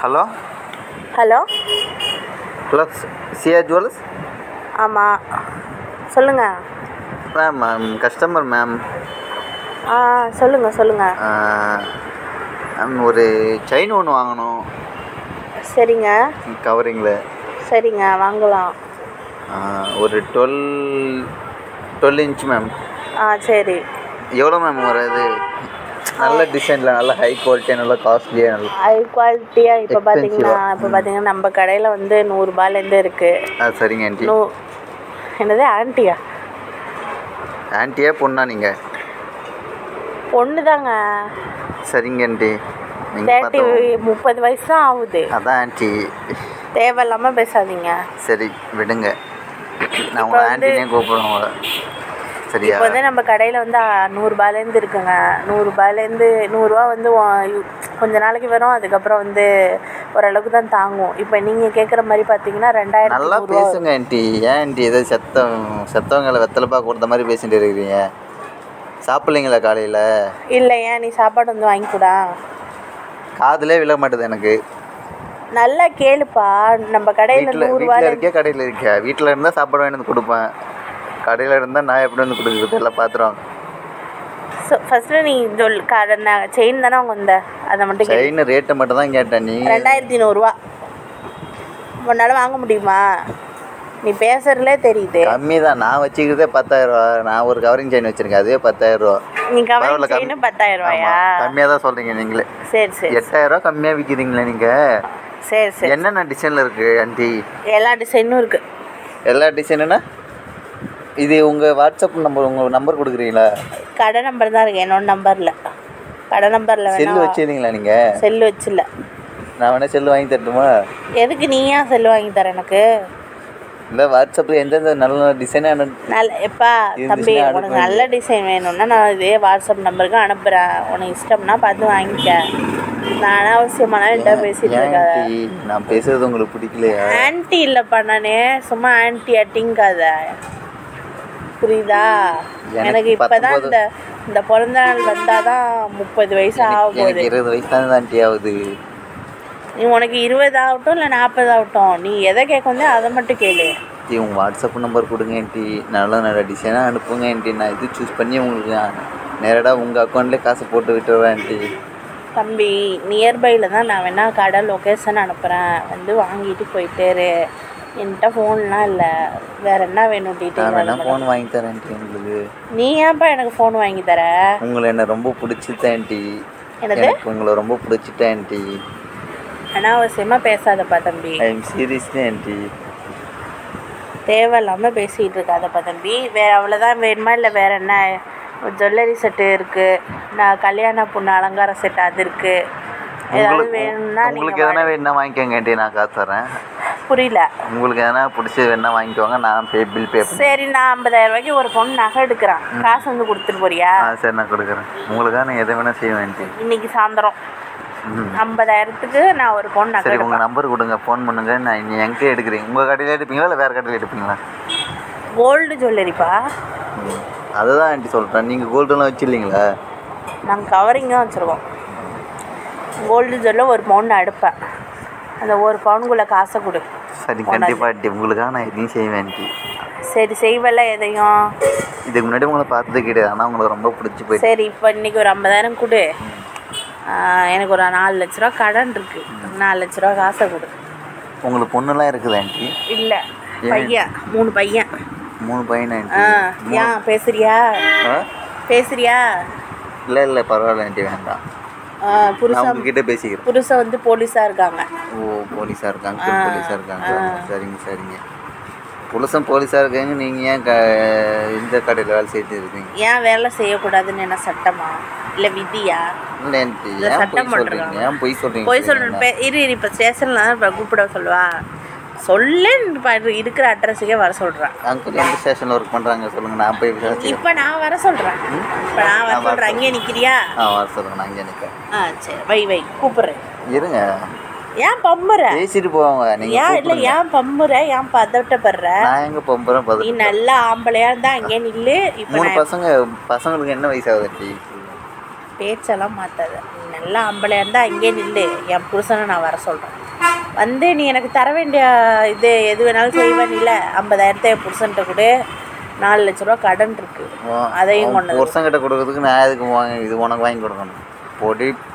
Hello hello hello Siya jewels ஆமாம் சொல்லுங்கள் ma'am ma'am customer ma'am ஆ சொல்லுங்கள் சொல்லுங்கள் மேம் ஒரு செயின் ஒன்று வாங்கணும் சரிங்க கவரிங்கில் சரிங்க வாங்கலாம் ஒரு டுவெல் டுவெல் இன்ச் மேம் ஆ சரி எவ்வளோ மேம் வருது நல்ல டிசைனில் நல்ல ஹை குவாலிட்டியாக நல்ல காஸ்ட்லியாக நல்ல ஹை குவாலிட்டியாக இப்போ பார்த்தீங்கன்னா Expensive-ஆ. இப்போ பார்த்தீங்கன்னா நம்ம கடையில் வந்து நூறுரூபாலேருந்து இருக்குது ஆ சரிங்க ஆண்டி நூ என்னது ஆன்ட்டியா ஆன்ட்டியா பொண்ணா நீங்கள் பொண்ணு தாங்க சரிங்க ஆண்டி நீங்கள் தேர்ட்டி பார்த்து முப்பது வயசு தான் ஆகுது அதான் ஆண்டி தேவையில்லாமல் பேசாதீங்க சரி விடுங்க நான் இப்போ உங்களை வந்து- ஆண்டினே கூப்பிடுவேன் உங்களை சரியா இப்போ வந்து நம்ம கடையில் வந்து நூறுரூபாலேருந்து இருக்குங்க நூறுரூபாலேருந்து நூறுரூவா வந்து வா- யு- கொஞ்ச நாளைக்கு வரும் அதுக்கப்புறம் வந்து ஓரளவுக்கு தான் தாங்கும் இப்போ நீங்கள் கேட்குற மாதிரி பார்த்தீங்கன்னா ரெண்டாயிரத்தி நல்லா நூறுரூவா பேசுங்க ஆண்டி ஏன் ஆண்டி ஏதோ செத்தம் செத்தவங்களை வெத்தலைப்பா கொடுத்த மாதிரி பேசிட்டு இருக்கிறீங்க சாப்பிட்லீங்களா காலையில் இல்லை ஏன் நீ சாப்பாடு வந்து வாங்கிக்கூடா காதுலே விழ மாட்டுது எனக்கு நல்லா கேளுப்பா நம்ம கடையில் வீட்டில் வீட்டில் நூறுரூவால இருக்கே கடையில் இருக்கியா வீட்டில் இருந்தால் சாப்பாடு வாங்கி வந்து கொடுப்பேன் கடையில் இருந்தால் நான் எப்படி வந்து கொடுக்குறது எல்லாம் பார்த்துருவாங்க ஃபஸ்ட்டு நீ சொல் கடை நான் செயின் தானே அவங்க வந்த அதை மட்டும் கேளு செயின் ரேட்டை மட்டும் தான் கேட்டேன் நீ ரெண்டாயிரத்தி நூறுரூவா உன்னால் வாங்க முடியுமா நீ பேசுறதுலே தெரியுது கம்மி தான் நான் வச்சுக்கிறதே பத்தாயிரரூவா நான் ஒரு கவரிங் செயின் வச்சுருக்கேன் அதுவே பத்தாயிரரூவா நீ கவரிங் பரவாயில்ல, கம்மி- செயின் பத்தாயிரம் ரூபாயா கம்மியாக தான் சொல்கிறீங்க நீங்களே சரி சரி எட்டாயிரரூவா கம்மியாக விற்கிறீங்களே நீங்கள் சரி சரி என்னென்ன டிசைனில் இருக்குது ஆண்டி எல்லா டிசைனும் இருக்கு எல்லா டிசைனுனா இது உங்கள் வாட்ஸ்அப் நம்பர் உங்கள் நம்பர் கொடுக்குறீங்களா கடை நம்பர் தான் இருக்கு என்னோட நம்பரில் கடை நம்பரில் செல்லு வேணா வச்சுருந்தீங்களா நீங்கள் செல்லு வச்சில்ல நான் வேணா செல்லு வாங்கி தரட்டுமா எதுக்கு நீ ஏன் செல்லு வாங்கி தர எனக்கு இல்லை வாட்ஸ்அப்பில் எந்தெந்த நல்ல நல்ல டிசைனாக நல்ல எப்பா இருந்துச்சுன்னா தம்பி அனுப்பு உனக்கு நல்ல டிசைன் வேணும்னா நான் இதே வாட்ஸ்அப் நம்பருக்கு அனுப்புகிறேன் உனக்கு இஷ்டம்னா பார்த்து வாங்கிக்க நான் அனாவசியமான என்கிட்ட பேசிட்டு இருக்காத ஆண்டி நான் பேசுறது உங்களுக்கு பிடிக்கலையா ஆன்ட்டி இல்லைப்பா நானே சும்மா ஆன்ட்டி அட்டிங்காத புரியுதா எனக்கு எனக்கு இப்பதான் பத்தொன்பது- இந்த இந்த பிறந்த நாள் வந்தாதான் முப்பது வயசு ஆக எனக்கு போகுது எனக்கு இருபது வயசு தான் ஆண்டி ஆகுது நீ உனக்கு இருபது ஆகட்டும் இல்லை நாற்பது ஆகட்டும் நீ எதை கேட்க அதை மட்டும் கேளு ஆண்டி உங்கள் வாட்ஸ்அப் நம்பர் கொடுங்க ஆண்டி நல்ல நல்ல டிசைனாக அனுப்புங்க ஆண்டி நான் இது சூஸ் பண்ணி உங்களுக்கு நேரடாக உங்கள் அக்கௌண்ட்லேயே காசு போட்டு விட்டுறேன் ஆண்டி தம்பி நியர்பையில் தான் நான் வேணா கடை லொக்கேஷன் அனுப்புகிறேன் வந்து வாங்கிட்டு போயிட்டேரு என்கிட்ட ஃபோன்லாம் இல்லை வேற என்ன வேணும் நான் வேணா டீட்டெயில் ஃபோன் வாங்கி தரேன் ஆண்டி உங்களுக்கு நீ ஏன்ப்பா எனக்கு ஃபோன் வாங்கி தர உங்களை என்ன ரொம்ப பிடிச்சிட்டேன் ஆண்டி என்னது எனக்கு உங்களை ரொம்ப பிடிச்சிட்டேன் ஆண்டி அனாவசியமாக பேசாதப்பா தம்பி ஐ எம் சீரியஸ்லி ஆண்டி தேவையில்லாமல் பேசிகிட்டு இருக்காதப்பா தம்பி வேற அவ்வளோதான் வேணுமா இல்லை வேற என்ன ஜுவல்லரி செட்டு இருக்குது நான் கல்யாண பொண்ணு அலங்கார செட் அது இருக்குது ஏதாவது உங்களுக்கு வேணும்னா உங்களுக்கு நீங்கள் எதனா வேணா வாங்கிக்கோங்க ஆண்டி நான் காசு தரேன் புரியல உங்களுக்கு எதனா பிடிச்சது வேணா வாங்கிக்கோங்க நான் பே பில் பே பண்ணி சரி நான் ஐம்பதாயிரம் ரூபாய்க்கு ஒரு பொண்ணு நகை எடுக்கிறேன் காசு வந்து கொடுத்துட்டு போறியா ஆ சரி நான் கொடுக்குறேன் உங்களுக்காக நான் எதை வேணா செய்வேன் ஆண்டி இன்னைக்கு சாயந்தரம் ம். ஐம்பதாயிரத்துக்கு நான் ஒரு பொண்ணு நகை சரி எடுப்பேன் உங்கள் நம்பர் கொடுங்க ஃபோன் பண்ணுங்க நான் நீ எங்கே எடுக்கிறீங்க உங்கள் கடையில் எடுப்பீங்களா இல்லை வேறு கடையில் எடுப்பீங்களா கோல்டு ஜுவல்லரிப்பா ம். அதுதான் ஆண்டி சொல்கிறேன் நீங்கள் கோல்டெல்லாம் வச்சிருந்தீங்களா நாங்கள் கவரிங் தான் வச்சுருக்கோம் கோல்டு ஜுவல்ல ஒரு பவுன் எடுப்பேன் அந்த ஒரு பவுனுக்குள்ளே காசை கொடு சரி கண்டிப்பாக ஆண்டி உங்களுக்காக நான் எதையும் செய்வேன் ஆண்டி சரி செய்வல எதையும் இதுக்கு முன்னாடி உங்களை பார்த்தது கிடையாது ஆனால் உங்களுக்கு ரொம்ப பிடிச்சி போயிடுச்சு சரி இப்போ இன்னைக்கு ஒரு ஐம்பதாயிரம் கொடு ஆ, எனக்கு ஒரு நாலு லட்ச ரூபா கடன் இருக்கு நாலு லட்ச ரூபா காசை கொடு உங்களுக்கு பொண்ணுலாம் இருக்குது ஆண்டி இல்லை ஏன்? பையன் மூணு பையன் மூணு பையன் ஆ ஆண்டி ஏன் பேசுறியா ஆ பேசுறியா இல்லை இல்லை பரவாயில்ல ஆண்டி வேண்டாம் ஆ, நான் புருஷன் உங்ககிட்ட பேசிக்கிறேன் புருஷன் வந்து போலீஸாக இருக்காங்க ஓ போலீஸாக இருக்காங்க ஆ, போலீஸாக இருக்காங்க ஆ. சரிங்க சரிங்க புருஷன் போலீஸாக இருக்காங்க நீங்கள் ஏன் க இந்த கடையில் வேலை செய்துட்டு இருக்கீங்க ஏன் வேலை செய்யக்கூடாதுன்னு என்ன சட்டமா இல்லை விதியா இல்லை ஆண்டி இந்த ஏன் சட்டம் பொய் சொல்கிறீங்க போட்டிருக்காங்க. ஏன் பொய் சொல்கிறீங்க போய் சொல்கிறேன் இரு இரு இப்போ ஸ்டேஷனில் தான் இப்போ கூப்பிட சொல்லுவா சொல்லேன்னு பாரு, இருக்கிற அட்ரஸுக்கே வர சொல்கிறேன் அங்கிள் எந்த ஸ்டேஷனில் ஒர்க் பண்ணுறாங்க சொல்லுங்கள் நான் போய் விசாரிச்சுக்கிறேன் இப்போ நான் வர சொல்கிறேன் இப்போ நான் வர நான் வர சொல்கிறேன் அங்கேயே நிற்கிறியா ஆ வர சொல்லுங்கள் நான் இங்கே நிற்கிறேன் ஆ சரி வை வை கூப்பிட்றேன் இருங்க ஏன் பம்புற பேசிட்டு போவாங்க நீங்கள் ஏன் இல்லை ஏன் பம்புற ஏன் பதட்டப்படுற நான் எங்கே போகிறேன் நீ பதில் நல்ல ஆம்பளையா இருந்தா அங்கே நில்லு இப்போ மூணு நான் பசங்க பசங்களுக்கு என்ன வயசாகுது ஆண்டி பேச்செல்லாம் மாற்றாத நீ நல்லா ஆம்பளையாக இருந்தால் அங்கேயே நில்லு என் புருஷனை நான் வர சொல்கிறேன் வந்து நீ எனக்கு தர வேண்டிய இது எது வேணாலும் செய்வேன் இல்லை ஐம்பதாயிரத்தை என் புருஷன்கிட்ட கூட நாலு லட்ச ரூபா கடன் இருக்கு அதையும் கொண்டு வந்து புருஷங்கிட்ட கொடுக்கறதுக்கு நான் எதுக்கு வாங்க இது உனக்கு வாங்கி கொடுக்கணும் பொடி